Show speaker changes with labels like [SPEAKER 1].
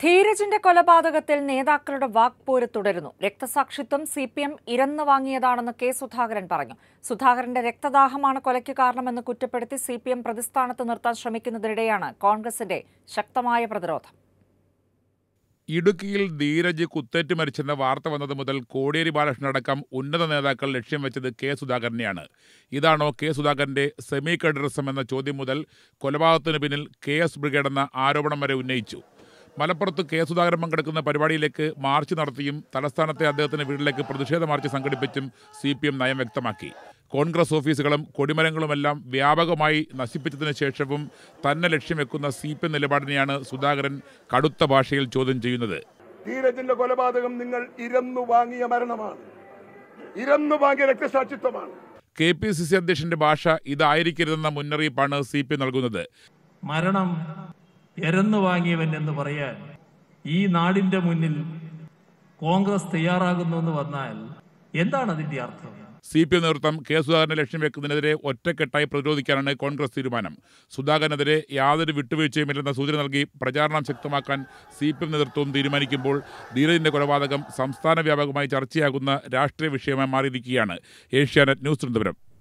[SPEAKER 1] ധീരജിന്റെ കൊലപാതകത്തിൽ നേതാക്കളുടെ വാക്പോര് തുടരുന്നു രക്തസാക്ഷിത്വം സി പി എം ഇരന്നു വാങ്ങിയതാണെന്ന് കെ സുധാകരൻ പറഞ്ഞു സുധാകരന്റെ രക്തദാഹമാണ് കൊലയ്ക്ക് കാരണമെന്ന് കുറ്റപ്പെടുത്തി സി പി എം പ്രതിസ്ഥാനത്ത് നിർത്താൻ ശ്രമിക്കുന്നതിനിടെയാണ് കോൺഗ്രസിന്റെ ശക്തമായ പ്രതിരോധം
[SPEAKER 2] ഇടുക്കിയിൽ ധീരജ് കുത്തേറ്റ് മരിച്ചെന്ന വാർത്ത വന്നത് മുതൽ കോടിയേരി ബാലകൃഷ്ണൻ അടക്കം ഉന്നത നേതാക്കൾ ലക്ഷ്യം വെച്ചത് കെ സുധാകരനെയാണ് ഇതാണോ കെ സുധാകരന്റെ സെമി കഡറിസം എന്ന ചോദ്യം മുതൽ കൊലപാതകത്തിന് പിന്നിൽ കെ എസ് ബ്രിഗേഡ് എന്ന ആരോപണം വരെ ഉന്നയിച്ചു മലപ്പുറത്ത് കെ സുധാകരൻ പങ്കെടുക്കുന്ന പരിപാടിയിലേക്ക് മാർച്ച് നടത്തിയും തലസ്ഥാനത്തെ അദ്ദേഹത്തിന്റെ വീട്ടിലേക്ക് പ്രതിഷേധ മാർച്ച് സംഘടിപ്പിച്ചും സി പി എം നയം വ്യക്തമാക്കി കോൺഗ്രസ് ഓഫീസുകളും കൊടിമരങ്ങളുമെല്ലാം വ്യാപകമായി നശിപ്പിച്ചതിന് ശേഷവും തന്നെ ലക്ഷ്യം വെക്കുന്ന സി പി എം നിലപാടിനെയാണ് സുധാകരൻ കടുത്ത ഭാഷയിൽ ചോദ്യം ചെയ്യുന്നത്
[SPEAKER 3] ധീരജിന്റെ കൊലപാതകം നിങ്ങൾ ഇരന്നു വാങ്ങിയ മരണമാണ് ഇരന്നു വാങ്ങിയ രക്തസാക്ഷിത്വമാണ്
[SPEAKER 2] കെ പി സി സി അധ്യക്ഷന്റെ ഭാഷ ഇതായിരിക്കരുതെന്ന മുന്നറിയിപ്പാണ് സി പി നൽകുന്നത്
[SPEAKER 4] മരണം എരന്നു വാങ്ങിയവൻ എന്ന് പറയാൻ ഈ നാടിന്റെ മുന്നിൽ കോൺഗ്രസ് തയ്യാറാകുന്നു എന്ന് വന്നാൽ എന്താണ് അതിന്റെ അർത്ഥം
[SPEAKER 2] സി പി എം നേതൃത്വം കെ സുധാകരനെ ലക്ഷ്യം വെക്കുന്നതിനെതിരെ ഒറ്റക്കെട്ടായി പ്രതിരോധിക്കാനാണ് കോൺഗ്രസ് തീരുമാനം സുധാകരനെതിരെ യാതൊരു വിട്ടുവീഴ്ചയുമില്ലെന്ന സൂചന നൽകി പ്രചാരണം ശക്തമാക്കാൻ സി പി എം നേതൃത്വം തീരുമാനിക്കുമ്പോൾ ധീരജിന്റെ കൊലപാതകം സംസ്ഥാന വ്യാപകമായി ചർച്ചയാകുന്ന രാഷ്ട്രീയ വിഷയമായി മാറിയിരിക്കുകയാണ് ഏഷ്യാനെറ്റ് ന്യൂസ് തിരുവനന്തപുരം